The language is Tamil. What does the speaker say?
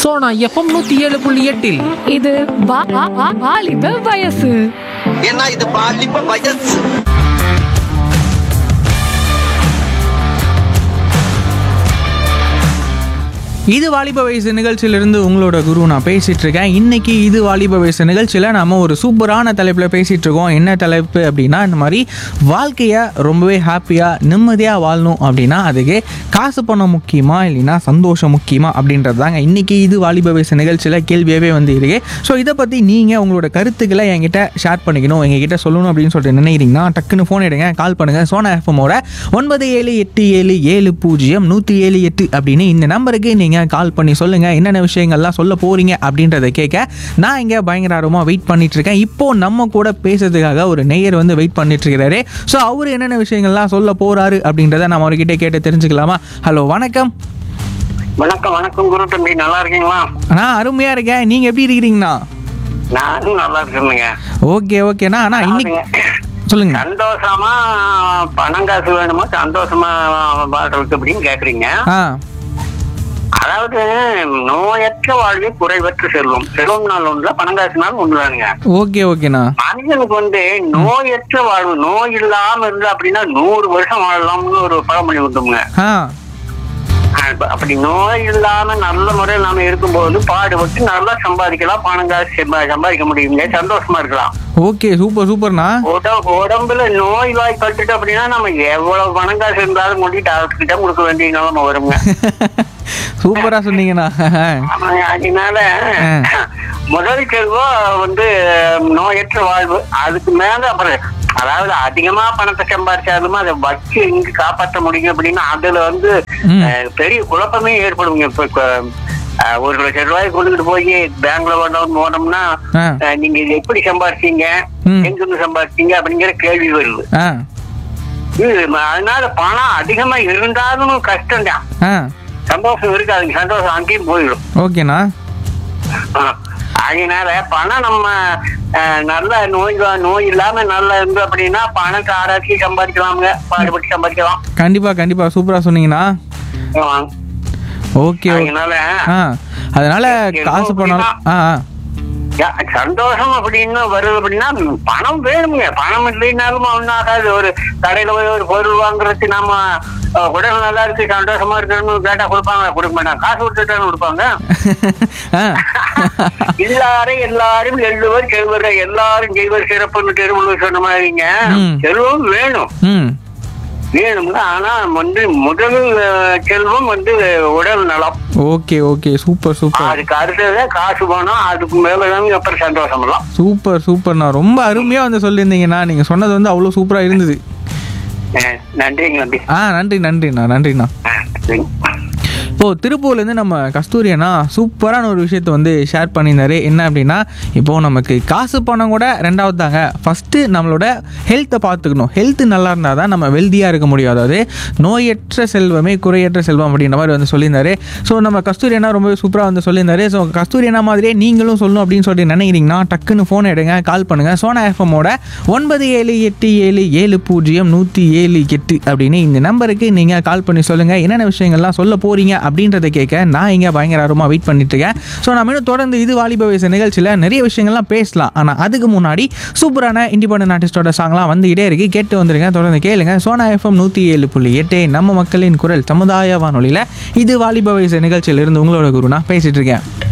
சோனா எஃப்எம் நூத்தி ஏழு புள்ளி எட்டில் இது வா- வா- வா- வாலிப வயசு ஏன்னா இது பாலிப்ப வயசு இது வாலிப வயசு நிகழ்ச்சியிலிருந்து உங்களோட குரு நான் பேசிட்டு இருக்கேன் இன்னைக்கு இது வாலிப வயசு நிகழ்ச்சியில் நம்ம ஒரு சூப்பரான தலைப்பில் பேசிட்டு இருக்கோம் என்ன தலைப்பு அப்படின்னா இந்த மாதிரி வாழ்க்கையை ரொம்பவே ஹாப்பியாக நிம்மதியாக வாழணும் அப்படின்னா அதுக்கு காசு பணம் முக்கியமா இல்லைன்னா சந்தோஷம் முக்கியமா அப்படின்றது தாங்க இன்னைக்கு இது வாலிப வயசு நிகழ்ச்சியில் கேள்வியாகவே வந்து இருக்கு ஸோ இதை பற்றி நீங்கள் உங்களோட கருத்துக்களை என்கிட்ட ஷேர் பண்ணிக்கணும் எங்ககிட்ட சொல்லணும் அப்படின்னு சொல்லிட்டு நினைக்கிறீங்கன்னா டக்குன்னு ஃபோன் எடுங்க கால் பண்ணுங்க சோனா எஃப்எம்மோட ஒன்பது ஏழு எட்டு ஏழு ஏழு பூஜ்ஜியம் நூற்றி ஏழு எட்டு அப்படின்னு இந்த நம்பருக்கு நீங்கள் கால் பண்ணி சொல்லுங்கள் என்னென்ன விஷயங்கள்லாம் சொல்ல போகிறீங்க அப்படின்றத கேட்க நான் இங்கே பயங்கர ஆர்வமாக வெயிட் பண்ணிட்டு இருக்கேன் இப்போ நம்ம கூட பேசுறதுக்காக ஒரு நேயர் வந்து வெயிட் பண்ணிட்டு இருக்கிறாரு ஸோ அவர் என்னென்ன விஷயங்கள்லாம் சொல்ல போகிறாரு அப்படின்றத நம்ம அவர்கிட்ட கேட்டு தெரிஞ்சுக்கலாமா ஹலோ வணக்கம் வணக்கம் வணக்கம் குரு தம்பி நல்லா இருக்கீங்களா நான் அருமையாக இருக்கேன் நீங்கள் எப்படி இருக்கிறீங்கண்ணா நானும் நல்லா இருக்கேனுங்க ஓகே ஓகேண்ணா அண்ணா இன்னைக்கு சொல்லுங்க சந்தோஷமா பணம் காசு வேணுமா சந்தோஷமா வாழ்றது அப்படின்னு கேக்குறீங்க ஆ அதாவது நோயற்ற வாழ்வே குறைவற்ற செல்வம் செல்வம் நாள் ஒன்றுல பணம் காசுனாலும் ஒன்று தானுங்க ஓகே ஓகேண்ணா மனிதனுக்கு வந்து நோயற்ற வாழ்வு நோய் இல்லாம இருந்தா அப்படின்னா நூறு வருஷம் வாழலாம்னு ஒரு பழமொழி உண்டுங்க ஆ அப்ப- அப்படி நோய் இல்லாம நல்ல முறையில் நாம இருக்கும்போது பாடுபட்டு நல்லா சம்பாதிக்கலாம் பணம் காசு சம்பா- சம்பாதிக்க முடியுங்க சந்தோஷமா இருக்கலாம் ஓகே சூப்பர் சூப்பர்ண்ணா உட- உடம்புல நோய் வாய் பட்டுட்டு அப்படின்னா நம்ம எவ்வளவு பணம் காசு இருந்தாலும் கொண்டு டாக்டர்கிட்ட கொடுக்க வேண்டிய நிலைமை வருங்க சூப்பரா சொன்னீங்கண்ணா ஆமாங்க, அதனால முதல் செல்வம் வந்து நோயற்ற வாழ்வு அதுக்கு மேல அப்புறம் அதாவது அதிகமா பணத்தை சம்பாதிச்சாலும் அதை வச்சு இங்க காப்பாற்ற முடியும் அப்படின்னா அதுல வந்து ம். அஹ், பெரிய குழப்பமே ஏற்படுங்க இப்ப இப்ப, அஹ், ஒரு லட்சம் ரூபாய் கொண்டுகிட்டு போய் பேங்க்ல வேண்டாம் போனோம்னா ஆ. அஹ், நீங்க இது எப்படி சம்பாதிச்சீங்க ம். எங்க இருந்து சம்பாதிச்சீங்க அப்படிங்கிற கேள்வி வருது ஆ இது ம- அதனால பணம் அதிகமா இருந்தாலும் கஷ்டம் தான் ஆ சந்தோஷம் இருக்காதுங்க சந்தோஷம் அங்கேயும் போயிடும் ஓகேண்ணா ஆ. அதனால பணம் நம்ம அஹ், நல்ல நோய் வா- நோய் இல்லாம நல்லா இருந்து அப்படின்னா பணத்தை ஆராய்ச்சி சம்பாதிக்கலாமுங்க பாடுபட்டு சம்பாதிக்கலாம் கண்டிப்பா கண்டிப்பா சூப்பரா சொன்னீங்கண்ணா ஆமா. ஓகே ஓகே அதனால ஆ அதனால காசு பணம் ஆ ஆ. யா- சந்தோஷம் அப்படின்னு வருது அப்படின்னா பணம் வேணுங்க பணம் இல்லைனாலும் ஒன்றும் ஆகாது ஒரு கடையில போய் ஒரு பொருள் வாங்குறதுக்கு நம்ம அஹ், உடல் நல்லா இருக்கு சந்தோஷமா இருக்கணும்னு கேட்டா கொடுப்பாங்க கொடுக்க மாட்டாங்க காசு கொடுத்துட்டான்னு கொடுப்பாங்க ஆ எல்லாரும் எல்லாரும் எள்ளுவர் செல்வர்கள் எல்லாரும் செய்வர் சிறப்புன்னு திருவள்ளுவர் சொன்ன மாதிரிங்க ம். செல்வம் வேணும் ம் வேணும்னா ஆனா வந்து முதல் அஹ், செல்வம் வந்து உடல் நலம் ஓகே ஓகே சூப்பர் சூப்பர் அதுக்கு அடுத்தது காசு பணம் அதுக்கு மேலதான் அப்புறம் சந்தோஷம் எல்லாம் சூப்பர் சூப்பர்ண்ணா ரொம்ப அருமையா வந்து சொல்லியிருந்தீங்கண்ணா நீங்க சொன்னது வந்து அவ்வளோ சூப்பரா இருந்தது அஹ், நன்றிங்க நம்பி ஆ நன்றி நன்றிண்ணா நன்றிண்ணா இப்போ திருப்பூர்லேருந்து நம்ம கஸ்தூரி அண்ணா சூப்பரான ஒரு விஷயத்தை வந்து ஷேர் பண்ணியிருந்தாரு என்ன அப்படின்னா இப்போ நமக்கு காசு பணம் கூட ரெண்டாவது தாங்க ஃபஸ்ட்டு நம்மளோட ஹெல்த்தை பார்த்துக்கணும் ஹெல்த் நல்லா இருந்தால் தான் நம்ம வெல்தியாக இருக்க முடியும் அதாவது நோயற்ற செல்வமே குறையற்ற செல்வம் அப்படின்ற மாதிரி வந்து சொல்லியிருந்தாரு ஸோ நம்ம கஸ்தூரி அண்ணா ரொம்பவே சூப்பராக வந்து சொல்லியிருந்தாரு ஸோ கஸ்தூரி அண்ணா மாதிரியே நீங்களும் சொல்லணும் அப்படின்னு சொல்லிட்டு நினைக்கிறீங்கன்னா டக்குன்னு ஃபோன் எடுங்க கால் பண்ணுங்கள் சோனா எஃப்எம்மோட ஒன்பது ஏழு எட்டு ஏழு ஏழு பூஜ்ஜியம் நூற்றி ஏழு எட்டு அப்படின்னு இந்த நம்பருக்கு நீங்கள் கால் பண்ணி சொல்லுங்கள் என்னென்ன விஷயங்கள்லாம் சொல்ல போகிறீங்க அப்படின்றத கேட்க நான் இங்கே பயங்கர ஆர்வமாக வெயிட் பண்ணிட்டு இருக்கேன் ஸோ நம்ம இன்னும் தொடர்ந்து இது வாலிப வயசு நிகழ்ச்சியில் நிறைய விஷயங்கள்லாம் பேசலாம் ஆனால் அதுக்கு முன்னாடி சூப்பரான இண்டிபெண்டன்ட் ஆர்டிஸ்டோட சாங்லாம் வந்துகிட்டே இருக்கு கேட்டு வந்துருங்க தொடர்ந்து கேளுங்க சோனா எஃப்எம் நூற்றி ஏழு புள்ளி எட்டு நம்ம மக்களின் குரல் சமுதாய வானொலியில் இது வாலிப வயசு நிகழ்ச்சியிலிருந்து உங்களோட குரு நான் பேசிட்டு இருக்கேன்